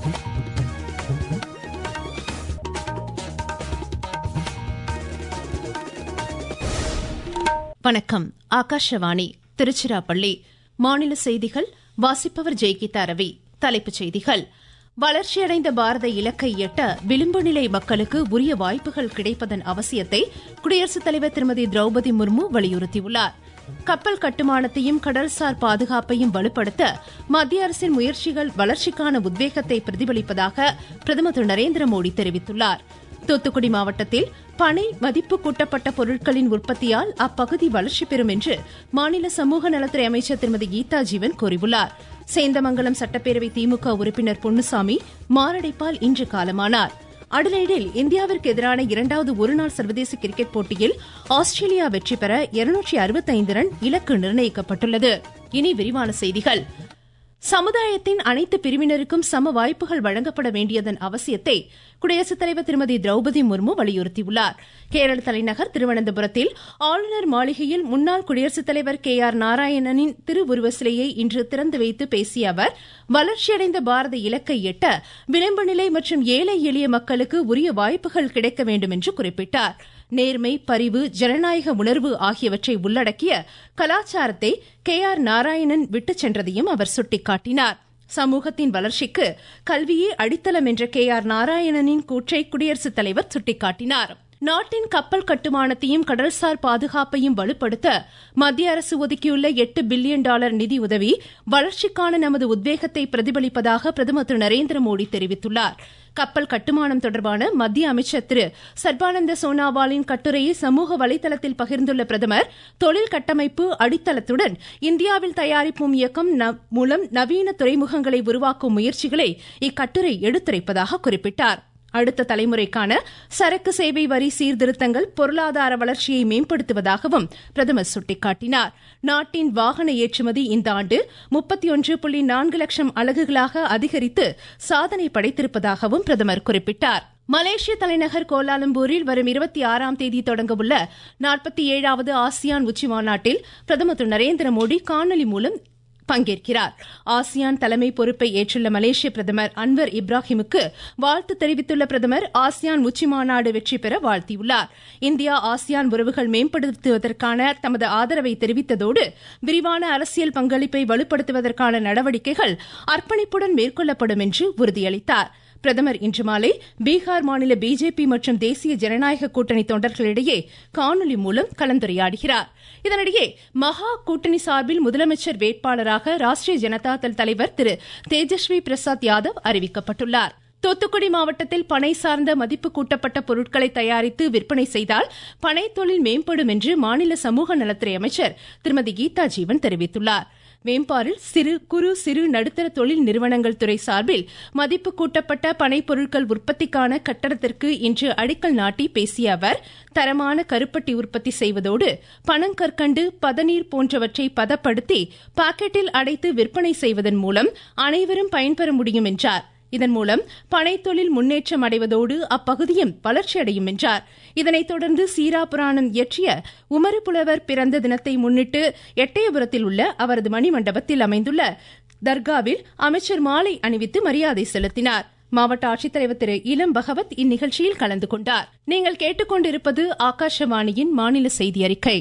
வணக்கம் ஆகாஷவாணி திருச்சிராப்பள்ளி மாநில செய்திகள் வாசிப்பவர் ஜெய்கீதா ரவி தலைப்புச் செய்திகள் வளர்ச்சியடைந்த பாரத இலக்கை எட்ட விளிம்பு நிலை மக்களுக்கு உரிய வாய்ப்புகள் கிடைப்பதன் அவசியத்தை குடியரசுத் தலைவர் திருமதி திரௌபதி முர்மு வலியுறுத்தியுள்ளார் கப்பல் கட்டுமானத்தையும் கடல்சார் பாதுகாப்பையும் வலுப்படுத்த மத்திய அரசின் முயற்சிகள் வளர்ச்சிக்கான உத்வேகத்தை பிரதிபலிப்பதாக பிரதமர் திரு நரேந்திர மோடி தெரிவித்துள்ளார் தூத்துக்குடி மாவட்டத்தில் பனை மதிப்பு கூட்டப்பட்ட பொருட்களின் உற்பத்தியால் அப்பகுதி வளர்ச்சி பெறும் என்று மாநில சமூக நலத்துறை அமைச்சர் திருமதி கீதா ஜீவன் கூறியுள்ளார் சேந்தமங்கலம் சட்டப்பேரவை திமுக உறுப்பினர் பொன்னுசாமி மாரடைப்பால் இன்று காலமானார் அடலைடில் இந்தியாவிற்கு எதிரான இரண்டாவது ஒருநாள் சர்வதேச கிரிக்கெட் போட்டியில் ஆஸ்திரேலியா வெற்றி பெற இருநூற்றி அறுபத்தைந்து ரன் இலக்கு நிர்ணயிக்கப்பட்டுள்ளது இனி விரிவான செய்திகள் சமுதாயத்தின் அனைத்து பிரிவினருக்கும் சம வாய்ப்புகள் வழங்கப்பட வேண்டியதன் அவசியத்தை குடியரசுத் தலைவர் திருமதி திரௌபதி முர்மு வலியுறுத்தியுள்ளார் கேரள தலைநகர் திருவனந்தபுரத்தில் ஆளுநர் மாளிகையில் முன்னாள் குடியரசுத் தலைவர் கே ஆர் நாராயணனின் திருவுருவ சிலையை இன்று திறந்து வைத்து பேசிய அவர் வளர்ச்சியடைந்த பாரத இலக்கை எட்ட விளிம்பு நிலை மற்றும் ஏழை எளிய மக்களுக்கு உரிய வாய்ப்புகள் கிடைக்க வேண்டும் என்று குறிப்பிட்டார் நேர்மை பரிவு ஜனநாயக உணர்வு ஆகியவற்றை உள்ளடக்கிய கலாச்சாரத்தை கே ஆர் நாராயணன் விட்டுச் சென்றதையும் அவர் சுட்டிக்காட்டினார் சமூகத்தின் வளர்ச்சிக்கு கல்வியே அடித்தளம் என்ற கே ஆர் நாராயணனின் கூற்றை குடியரசுத் தலைவர் சுட்டிக்காட்டினார் நாட்டின் கப்பல் கட்டுமானத்தையும் கடல்சார் பாதுகாப்பையும் வலுப்படுத்த மத்திய அரசு ஒதுக்கியுள்ள எட்டு பில்லியன் டாலர் நிதி உதவி வளர்ச்சிக்கான நமது உத்வேகத்தை பிரதிபலிப்பதாக பிரதமர் திரு நரேந்திர மோடி தெரிவித்துள்ளார் கப்பல் கட்டுமானம் தொடர்பான மத்திய அமைச்சர் திரு சர்பானந்த சோனாவாலின் கட்டுரையை சமூக வலைதளத்தில் பகிர்ந்துள்ள பிரதமர் தொழில் கட்டமைப்பு அடித்தளத்துடன் இந்தியாவில் தயாரிப்போம் இயக்கம் மூலம் நவீன துறைமுகங்களை உருவாக்கும் முயற்சிகளை இக்கட்டுரை எடுத்துரைப்பதாக குறிப்பிட்டார் அடுத்த தலைமுறைக்கான சரக்கு சேவை வரி சீர்திருத்தங்கள் பொருளாதார வளர்ச்சியை மேம்படுத்துவதாகவும் பிரதமர் சுட்டிக்காட்டினார் நாட்டின் வாகன ஏற்றுமதி இந்த ஆண்டு முப்பத்தி ஒன்று புள்ளி நான்கு லட்சம் அலகுகளாக அதிகரித்து சாதனை படைத்திருப்பதாகவும் பிரதமர் குறிப்பிட்டார் மலேசிய தலைநகர் கோலாலம்பூரில் வரும் இருபத்தி ஆறாம் தேதி தொடங்கவுள்ள நாற்பத்தி ஏழாவது ஆசியான் உச்சி மாநாட்டில் பிரதமர் திரு நரேந்திர மோடி காணொலி மூலம் பங்கேற்கிறார் ஆசியான் தலைமை பொறுப்பை ஏற்றுள்ள மலேசிய பிரதமர் அன்வர் இப்ராஹிமுக்கு வாழ்த்து தெரிவித்துள்ள பிரதமர் ஆசியான் உச்சி மாநாடு வெற்றி பெற வாழ்த்தியுள்ளார் இந்தியா ஆசியான் உறவுகள் மேம்படுத்துவதற்கான தமது ஆதரவை தெரிவித்ததோடு விரிவான அரசியல் பங்களிப்பை வலுப்படுத்துவதற்கான நடவடிக்கைகள் அர்ப்பணிப்புடன் மேற்கொள்ளப்படும் என்று உறுதியளித்தார் பிரதமர் இன்று மாலை பீகார் மாநில பிஜேபி மற்றும் தேசிய ஜனநாயக கூட்டணி தொண்டர்களிடையே காணொலி மூலம் கலந்துரையாடுகிறார் இதனிடையே மகா கூட்டணி சார்பில் முதலமைச்சர் வேட்பாளராக ராஷ்டிரிய ஜனதா தள் தலைவர் திரு தேஜஸ்வி பிரசாத் யாதவ் அறிவிக்கப்பட்டுள்ளார் தூத்துக்குடி மாவட்டத்தில் பனை சார்ந்த மதிப்பு கூட்டப்பட்ட பொருட்களை தயாரித்து விற்பனை செய்தால் பனை தொழில் மேம்படும் என்று மாநில சமூக நலத்துறை அமைச்சர் திருமதி கீதா ஜீவன் தெரிவித்துள்ளார் வேம்பாரில் சிறு குறு சிறு நடுத்தர தொழில் நிறுவனங்கள் துறை சார்பில் மதிப்பு கூட்டப்பட்ட பனை பொருட்கள் உற்பத்திக்கான கட்டடத்திற்கு இன்று அடிக்கல் நாட்டி பேசிய அவர் தரமான கருப்பட்டி உற்பத்தி செய்வதோடு பனங்கற்கண்டு பதநீர் போன்றவற்றை பதப்படுத்தி பாக்கெட்டில் அடைத்து விற்பனை செய்வதன் மூலம் அனைவரும் பயன்பெற முடியும் என்றார் இதன் மூலம் பனைத்தொழில் முன்னேற்றம் அடைவதோடு அப்பகுதியும் வளர்ச்சியடையும் என்றார் இதனைத் தொடர்ந்து சீரா புராணம் இயற்றிய உமறு புலவர் பிறந்த தினத்தை முன்னிட்டு எட்டயபுரத்தில் உள்ள அவரது மணிமண்டபத்தில் அமைந்துள்ள தர்காவில் அமைச்சர் மாலை அணிவித்து மரியாதை செலுத்தினார் மாவட்ட ஆட்சித்தலைவர் திரு இளம் பகவத் இந்நிகழ்ச்சியில் கலந்து கொண்டார் நீங்கள் கேட்டுக்கொண்டிருப்பது ஆகாஷவாணியின் மாநில செய்தி அறிக்கை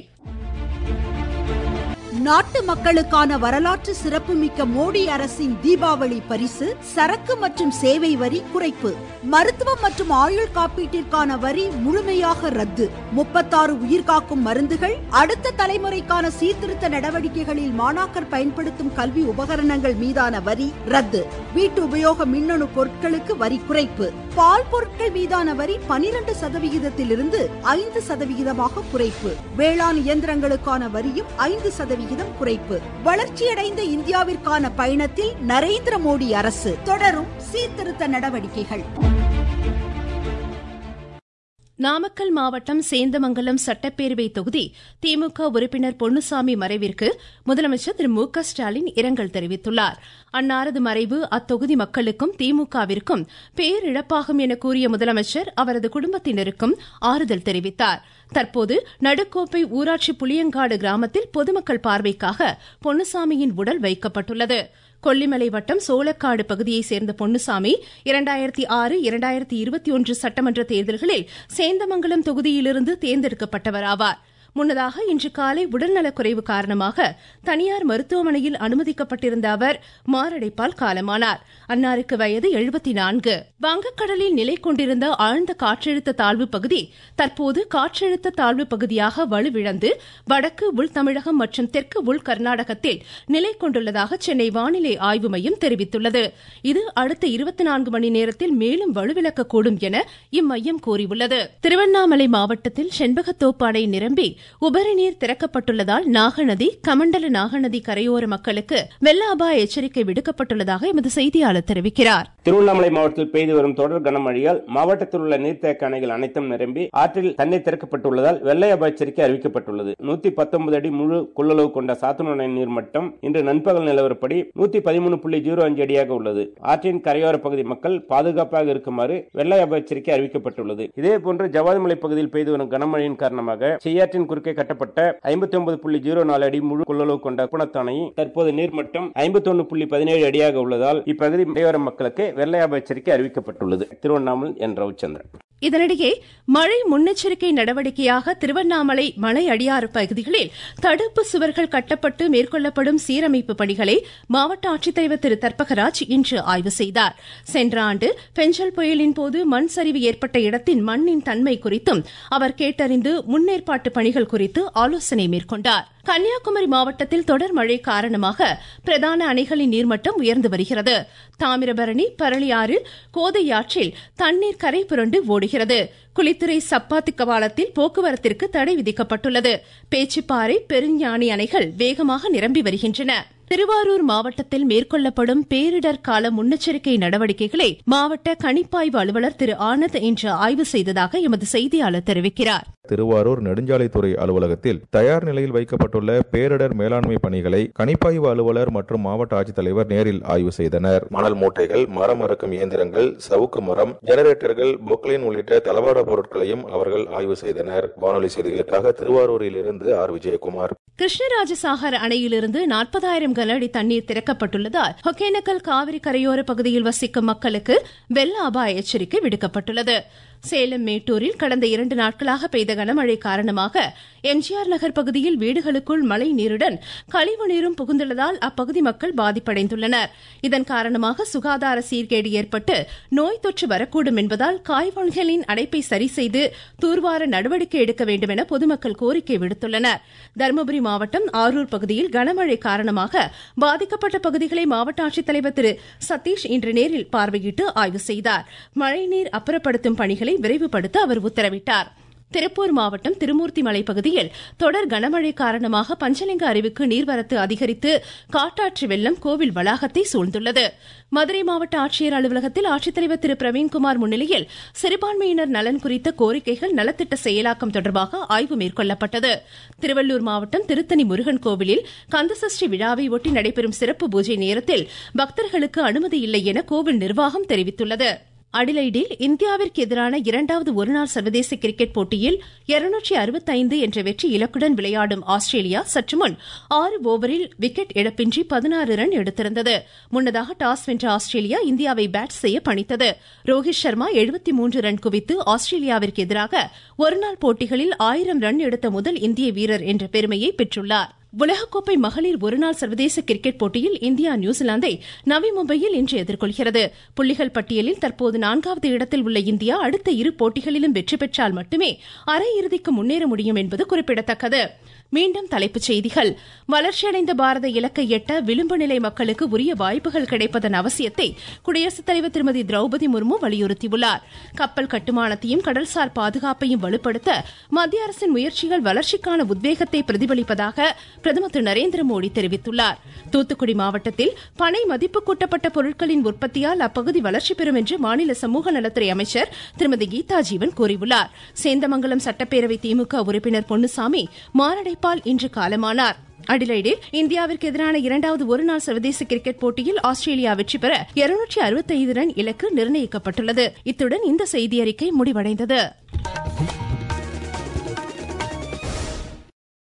நாட்டு மக்களுக்கான வரலாற்று சிறப்புமிக்க மோடி அரசின் தீபாவளி பரிசு சரக்கு மற்றும் சேவை வரி குறைப்பு மருத்துவம் மற்றும் ஆயுள் காப்பீட்டிற்கான வரி முழுமையாக ரத்து முப்பத்தாறு உயிர்காக்கும் மருந்துகள் அடுத்த தலைமுறைக்கான சீர்திருத்த நடவடிக்கைகளில் மாணாக்கர் பயன்படுத்தும் கல்வி உபகரணங்கள் மீதான வரி ரத்து வீட்டு உபயோக மின்னணு பொருட்களுக்கு வரி குறைப்பு பால் பொருட்கள் மீதான வரி பனிரெண்டு சதவிகிதத்திலிருந்து ஐந்து சதவிகிதமாக குறைப்பு வேளாண் இயந்திரங்களுக்கான வரியும் ஐந்து சதவிகிதம் குறைப்பு வளர்ச்சியடைந்த இந்தியாவிற்கான பயணத்தில் நரேந்திர மோடி அரசு தொடரும் சீர்திருத்த நடவடிக்கைகள் நாமக்கல் மாவட்டம் சேந்தமங்கலம் சட்டப்பேரவை தொகுதி திமுக உறுப்பினர் பொன்னுசாமி மறைவிற்கு முதலமைச்சர் திரு மு க ஸ்டாலின் இரங்கல் தெரிவித்துள்ளார் அன்னாரது மறைவு அத்தொகுதி மக்களுக்கும் திமுகவிற்கும் பேரிழப்பாகும் என கூறிய முதலமைச்சர் அவரது குடும்பத்தினருக்கும் ஆறுதல் தெரிவித்தார் தற்போது நடுக்கோப்பை ஊராட்சி புளியங்காடு கிராமத்தில் பொதுமக்கள் பார்வைக்காக பொன்னுசாமியின் உடல் வைக்கப்பட்டுள்ளது கொல்லிமலை வட்டம் சோளக்காடு பகுதியைச் சேர்ந்த பொன்னுசாமி இரண்டாயிரத்தி ஆறு இரண்டாயிரத்தி இருபத்தி ஒன்று சட்டமன்ற தேர்தல்களில் சேந்தமங்கலம் தொகுதியிலிருந்து தேர்ந்தெடுக்கப்பட்டவர் ஆவார் முன்னதாக இன்று காலை உடல்நலக்குறைவு காரணமாக தனியார் மருத்துவமனையில் அனுமதிக்கப்பட்டிருந்த அவர் மாரடைப்பால் காலமானார் அன்னாருக்கு வயது எழுபத்தி நான்கு வங்கக்கடலில் நிலை கொண்டிருந்த ஆழ்ந்த காற்றழுத்த தாழ்வு பகுதி தற்போது காற்றழுத்த தாழ்வு பகுதியாக வலுவிழந்து வடக்கு உள் தமிழகம் மற்றும் தெற்கு உள் கர்நாடகத்தில் நிலை கொண்டுள்ளதாக சென்னை வானிலை ஆய்வு மையம் தெரிவித்துள்ளது இது அடுத்த இருபத்தி நான்கு மணி நேரத்தில் மேலும் வலுவிழக்கக்கூடும் என இம்மையம் கூறியுள்ளது திருவண்ணாமலை மாவட்டத்தில் செண்பகத்தோப்பு அணை நிரம்பி உபரி நீர் திறக்கப்பட்டுள்ளதால் நாகநதி கமண்டல நாகநதி கரையோர மக்களுக்கு வெள்ள அபாய எச்சரிக்கை விடுக்கப்பட்டுள்ளதாக எமது செய்தியாளர் தெரிவிக்கிறார் திருவண்ணாமலை மாவட்டத்தில் பெய்து வரும் தொடர் கனமழையால் மாவட்டத்தில் உள்ள நீர்த்தேக்க அணைகள் அனைத்தும் நிரம்பி ஆற்றில் தண்ணீர் திறக்கப்பட்டுள்ளதால் வெள்ளை அபாய எச்சரிக்கை அறிவிக்கப்பட்டுள்ளது நூத்தி பத்தொன்பது அடி முழு கொள்ளளவு கொண்ட சாத்தனூர் நீர்மட்டம் இன்று நண்பகல் நிலவரப்படி நூத்தி பதிமூணு புள்ளி ஜீரோ அஞ்சு அடியாக உள்ளது ஆற்றின் கரையோர பகுதி மக்கள் பாதுகாப்பாக இருக்குமாறு வெள்ளை அபாய எச்சரிக்கை அறிவிக்கப்பட்டுள்ளது இதேபோன்று ஜவாதிமலை பகுதியில் பெய்து வரும் கனமழையின் காரணமாக செய்யாற்றின் குறுக்கே கட்டப்பட்ட ஐம்பத்தி ஒன்பது புள்ளி ஜீரோ நாலு அடி முழு கொள்ளளவு கொண்ட குணத்தானை தற்போது நீர்மட்டம் ஐம்பத்தி ஒன்னு புள்ளி பதினேழு அடியாக உள்ளதால் இப்பகுதி கரையோர மக்களுக்கு வெள்ளை அபாய எச்சரிக்கை அறிவிக்கப்பட்டுள்ளது திருவண்ணாமலை என் ரவிச்சந்திரன் இதனிடையே மழை முன்னெச்சரிக்கை நடவடிக்கையாக திருவண்ணாமலை மலை அடியாறு பகுதிகளில் தடுப்பு சுவர்கள் கட்டப்பட்டு மேற்கொள்ளப்படும் சீரமைப்பு பணிகளை மாவட்ட ஆட்சித்தலைவர் திரு தர்பகராஜ் இன்று ஆய்வு செய்தார் சென்ற ஆண்டு பெஞ்சல் புயலின் போது மண் சரிவு ஏற்பட்ட இடத்தின் மண்ணின் தன்மை குறித்தும் அவர் கேட்டறிந்து முன்னேற்பாட்டு பணிகள் குறித்து ஆலோசனை மேற்கொண்டார் கன்னியாகுமரி மாவட்டத்தில் தொடர் மழை காரணமாக பிரதான அணைகளின் நீர்மட்டம் உயர்ந்து வருகிறது தாமிரபரணி பரளியாறு கோதையாற்றில் தண்ணீர் கரை புரண்டு ஓடுகிறது குளித்துறை சப்பாத்தி கவாலத்தில் போக்குவரத்திற்கு தடை விதிக்கப்பட்டுள்ளது பேச்சுப்பாறை பெருஞ்ஞானி அணைகள் வேகமாக நிரம்பி வருகின்றன திருவாரூர் மாவட்டத்தில் மேற்கொள்ளப்படும் பேரிடர் கால முன்னெச்சரிக்கை நடவடிக்கைகளை மாவட்ட கணிப்பாய்வு அலுவலர் திரு ஆனந்த் இன்று ஆய்வு செய்ததாக எமது செய்தியாளர் தெரிவிக்கிறார் திருவாரூர் நெடுஞ்சாலைத்துறை அலுவலகத்தில் தயார் நிலையில் வைக்கப்பட்டுள்ள பேரிடர் மேலாண்மை பணிகளை கணிப்பாய்வு அலுவலர் மற்றும் மாவட்ட ஆட்சித்தலைவர் நேரில் ஆய்வு செய்தனர் மணல் மூட்டைகள் மரம் அறுக்கும் இயந்திரங்கள் சவுக்கு மரம் ஜெனரேட்டர்கள் பொக்லைன் உள்ளிட்ட தளவாட பொருட்களையும் அவர்கள் ஆய்வு செய்தனர் வானொலி செய்திகளுக்காக திருவாரூரில் இருந்து ஆர் விஜயகுமார் கிருஷ்ணராஜசாகர் அணையிலிருந்து நாற்பதாயிரம் கன அடி தண்ணீர் திறக்கப்பட்டுள்ளதால் ஒகேனக்கல் காவிரி கரையோர பகுதியில் வசிக்கும் மக்களுக்கு வெள்ள அபாய எச்சரிக்கை விடுக்கப்பட்டுள்ளது சேலம் மேட்டூரில் கடந்த இரண்டு நாட்களாக பெய்த கனமழை காரணமாக எம்ஜிஆர் நகர் பகுதியில் வீடுகளுக்குள் மழை நீருடன் கழிவு நீரும் புகுந்துள்ளதால் அப்பகுதி மக்கள் பாதிப்படைந்துள்ளனர் இதன் காரணமாக சுகாதார சீர்கேடு ஏற்பட்டு நோய் தொற்று வரக்கூடும் என்பதால் காய்கனிகளின் அடைப்பை சரி செய்து தூர்வார நடவடிக்கை எடுக்க வேண்டும் என பொதுமக்கள் கோரிக்கை விடுத்துள்ளனர் தருமபுரி மாவட்டம் ஆரூர் பகுதியில் கனமழை காரணமாக பாதிக்கப்பட்ட பகுதிகளை மாவட்ட ஆட்சித்தலைவர் திரு சதீஷ் இன்று நேரில் பார்வையிட்டு ஆய்வு செய்தார் மழைநீர் அப்புறப்படுத்தும் பணிகளை விரைவுபடுத்த அவர் உத்தரவிட்டார் திருப்பூர் மாவட்டம் திருமூர்த்திமலை பகுதியில் தொடர் கனமழை காரணமாக பஞ்சலிங்க அருவிக்கு நீர்வரத்து அதிகரித்து காட்டாற்று வெள்ளம் கோவில் வளாகத்தை சூழ்ந்துள்ளது மதுரை மாவட்ட ஆட்சியர் அலுவலகத்தில் ஆட்சித்தலைவர் திரு பிரவீன்குமார் முன்னிலையில் சிறுபான்மையினர் நலன் குறித்த கோரிக்கைகள் நலத்திட்ட செயலாக்கம் தொடர்பாக ஆய்வு மேற்கொள்ளப்பட்டது திருவள்ளூர் மாவட்டம் திருத்தணி முருகன் கோவிலில் கந்தசஷ்டி விழாவை ஒட்டி நடைபெறும் சிறப்பு பூஜை நேரத்தில் பக்தர்களுக்கு அனுமதி இல்லை என கோவில் நிர்வாகம் தெரிவித்துள்ளது அடிலைடில் இந்தியாவிற்கு எதிரான இரண்டாவது ஒருநாள் சர்வதேச கிரிக்கெட் போட்டியில் இருநூற்றி அறுபத்தைந்து என்ற வெற்றி இலக்குடன் விளையாடும் ஆஸ்திரேலியா சற்றுமுன் ஆறு ஓவரில் விக்கெட் இழப்பின்றி பதினாறு ரன் எடுத்திருந்தது முன்னதாக டாஸ் வென்ற ஆஸ்திரேலியா இந்தியாவை பேட் செய்ய பணித்தது ரோஹித் சர்மா எழுபத்தி மூன்று ரன் குவித்து ஆஸ்திரேலியாவிற்கு எதிராக ஒருநாள் போட்டிகளில் ஆயிரம் ரன் எடுத்த முதல் இந்திய வீரர் என்ற பெருமையை பெற்றுள்ளார் உலகக்கோப்பை மகளிர் ஒருநாள் சர்வதேச கிரிக்கெட் போட்டியில் இந்தியா நியூசிலாந்தை நவி மும்பையில் இன்று எதிர்கொள்கிறது புள்ளிகள் பட்டியலில் தற்போது நான்காவது இடத்தில் உள்ள இந்தியா அடுத்த இரு போட்டிகளிலும் வெற்றி பெற்றால் மட்டுமே அரையிறுதிக்கு முன்னேற முடியும் என்பது குறிப்பிடத்தக்கது மீண்டும் தலைப்புச் செய்திகள் வளர்ச்சியடைந்த பாரத இலக்கை எட்ட விளிம்பு நிலை மக்களுக்கு உரிய வாய்ப்புகள் கிடைப்பதன் அவசியத்தை குடியரசுத் தலைவர் திருமதி திரௌபதி முர்மு வலியுறுத்தியுள்ளார் கப்பல் கட்டுமானத்தையும் கடல்சார் பாதுகாப்பையும் வலுப்படுத்த மத்திய அரசின் முயற்சிகள் வளர்ச்சிக்கான உத்வேகத்தை பிரதிபலிப்பதாக பிரதமர் திரு நரேந்திர மோடி தெரிவித்துள்ளார் தூத்துக்குடி மாவட்டத்தில் பனை மதிப்பு கூட்டப்பட்ட பொருட்களின் உற்பத்தியால் அப்பகுதி வளர்ச்சி பெறும் என்று மாநில சமூக நலத்துறை அமைச்சர் திருமதி கீதா ஜீவன் கூறியுள்ளார் சேந்தமங்கலம் சட்டப்பேரவை திமுக உறுப்பினர் பொன்னுசாமி மாரடைப்பால் இன்று காலமானார் அடிலைடில் இந்தியாவிற்கு எதிரான இரண்டாவது ஒருநாள் சர்வதேச கிரிக்கெட் போட்டியில் ஆஸ்திரேலியா வெற்றி பெற இருநூற்றி அறுபத்தைந்து ரன் இலக்கு நிர்ணயிக்கப்பட்டுள்ளது இத்துடன் இந்த செய்தியறிக்கை முடிவடைந்தது